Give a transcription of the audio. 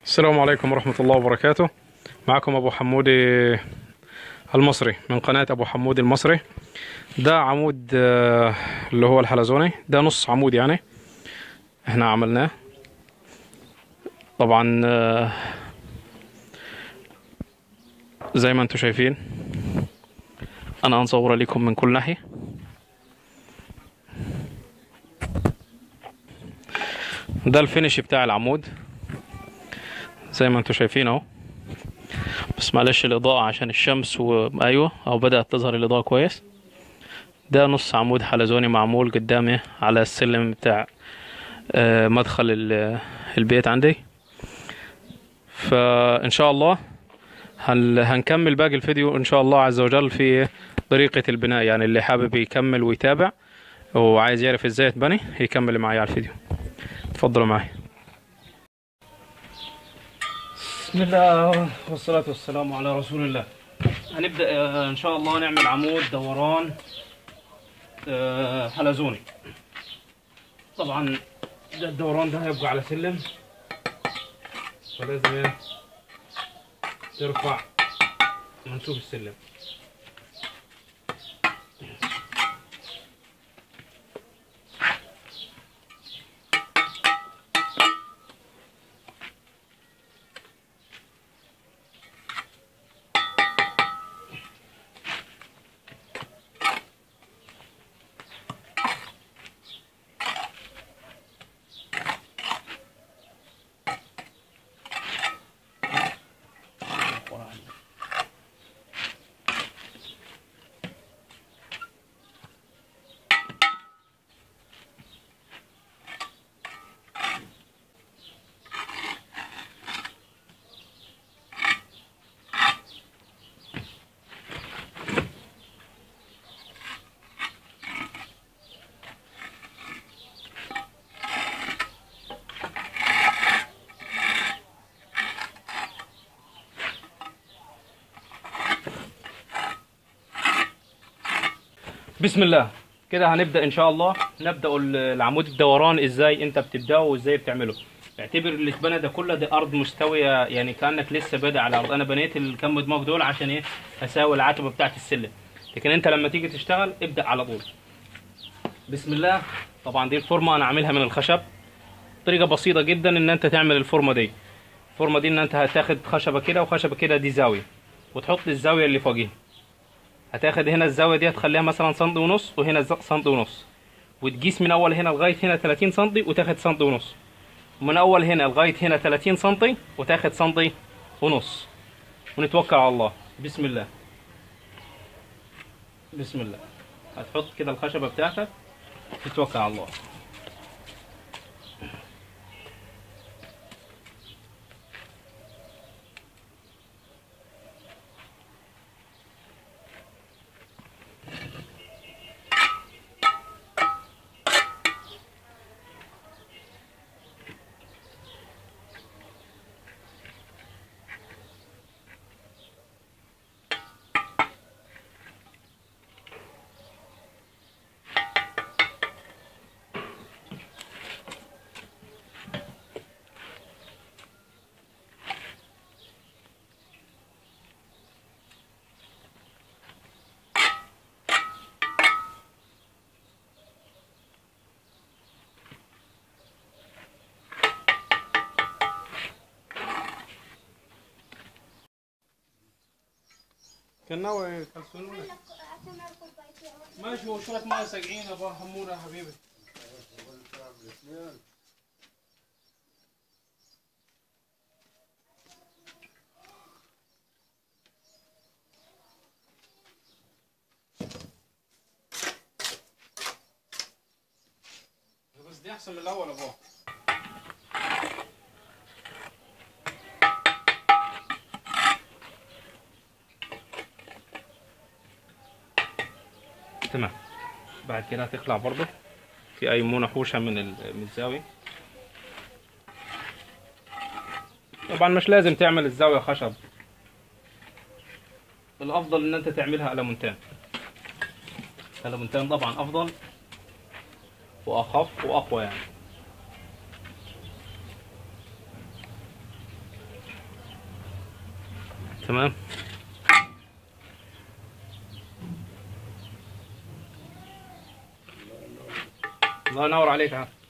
السلام عليكم ورحمة الله وبركاته معكم أبو حمودي المصري من قناة أبو حمودي المصري ده عمود آه، اللي هو الحلزوني ده نص عمود يعني احنا عملناه طبعا آه، زي ما انتم شايفين انا هنصور لكم من كل ناحية ده الفينش بتاع العمود زي ما انتم شايفين اهو بس معلش الاضاءة عشان الشمس وايوه او بدأت تظهر الاضاءة كويس ده نص عمود حلزوني معمول قدامي على السلم بتاع آه، مدخل ال- البيت عندي فان شاء الله هن- هنكمل باقي الفيديو ان شاء الله عز وجل في طريقة البناء يعني اللي حابب يكمل ويتابع وعايز يعرف ازاي تبني يكمل معي على الفيديو تفضلوا معي بسم الله والصلاة والسلام على رسول الله هنبدأ آه، إن شاء الله نعمل عمود دوران آه، حلزوني طبعا ده الدوران ده هيبقى على سلم فلازم إيه ترفع منسوب السلم بسم الله كده هنبدا ان شاء الله نبدا ال- العمود الدوران ازاي انت بتبداه وازاي بتعمله اعتبر اللي اتبنى ده كله ده ارض مستويه يعني كانك لسه بادئ على الارض انا بنيت الكم دماغ دول عشان ايه اساوي العتبه بتاعت السلم لكن انت لما تيجي تشتغل ابدا على طول بسم الله طبعا دي الفورمه انا عاملها من الخشب طريقه بسيطه جدا ان انت تعمل الفورمه دي الفورمه دي ان انت هتاخد خشبه كده وخشبه كده دي زاويه وتحط الزاويه اللي فوقيها هتاخد هنا الزاويه دي هتخليها مثلا سنتي ونص وهنا ز- سنتي ونص وتقيس من اول هنا لغايه هنا 30 سنتي وتاخد سنتي ونص ومن اول هنا لغايه هنا 30 سنتي وتاخد سنتي ونص ونتوكل على الله بسم الله بسم الله هتحط كده الخشبه بتاعتك تتوكل على الله كان ناوي يخلصونا ماشي هو شويه ميه ساقعين ابو حموده يا حبيبي بس دي احسن من الاول يا ابو تمام بعد كده هتخلع برضه في ايمونه حوشه من ال- من الزاويه طبعا مش لازم تعمل الزاويه خشب الافضل ان انت تعملها المونتان المونتان طبعا افضل واخف واقوى يعني تمام الله ينور عليك يا عم